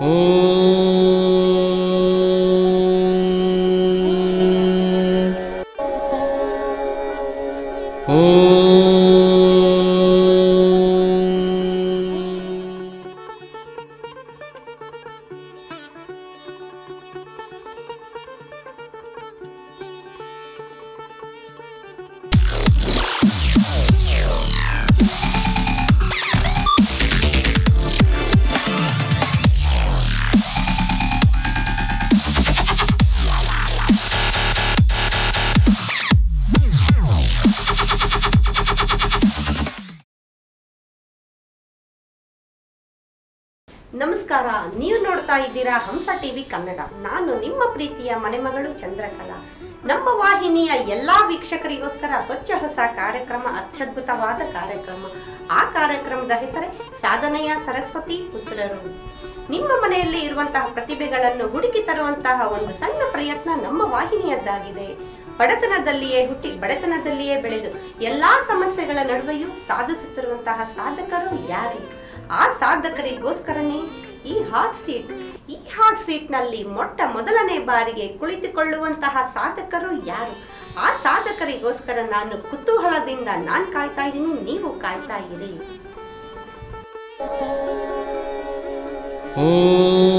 ನಮಸ್ಕಾರ ನೀವು ನೋಡ್ತಾ ಇದ್ದೀರಾ ಹಂಸ ಟಿವಿ ಕನ್ನಡ ನಾನು ನಿಮ್ಮ ಪ್ರೀತಿಯ ಮನೆಮಗಳು ಚಂದ್ರಕಲಾ ನಮ್ಮ ವಾಹಿನಿಯ ಎಲ್ಲಾ ವೀಕ್ಷಕರಿಗೋಸ್ಕರ ಹೊಚ್ಚ ಹೊಸ ಕಾರ್ಯಕ್ರಮ ಅತ್ಯದ್ಭುತವಾದ ಕಾರ್ಯಕ್ರಮ ಆ ಕಾರ್ಯಕ್ರಮದ ಹೆಸರೇ ಸಾಧನೆಯ ಸರಸ್ವತಿ ಪುತ್ರರು ನಿಮ್ಮ ಮನೆಯಲ್ಲಿ ಇರುವಂತಹ ಪ್ರತಿಭೆಗಳನ್ನು ಹುಡುಕಿ ತರುವಂತಹ ಒಂದು ಸಣ್ಣ ಪ್ರಯತ್ನ ನಮ್ಮ ವಾಹಿನಿಯದ್ದಾಗಿದೆ ಬಡತನದಲ್ಲಿಯೇ ಹುಟ್ಟಿ ಬಡತನದಲ್ಲಿಯೇ ಬೆಳೆದು ಎಲ್ಲಾ ಸಮಸ್ಯೆಗಳ ನಡುವೆಯೂ ಸಾಧಿಸುತ್ತಿರುವಂತಹ ಸಾಧಕರು ಯಾರು ಆ ಸಾಧಕರಿಗೋಸ್ಕರನೇ ಈ ಹಾಟ್ ಸೀಟ್ ಈ ಹಾಟ್ ಸೀಟ್ ನಲ್ಲಿ ಮೊಟ್ಟ ಮೊದಲನೇ ಬಾರಿಗೆ ಕುಳಿತುಕೊಳ್ಳುವಂತಹ ಸಾಧಕರು ಯಾರು ಆ ಸಾಧಕರಿಗೋಸ್ಕರ ನಾನು ಕುತೂಹಲದಿಂದ ನಾನ್ ಕಾಯ್ತಾ ಇದ್ದೀನಿ ನೀವು ಕಾಯ್ತಾ ಇರಿ ಓಂ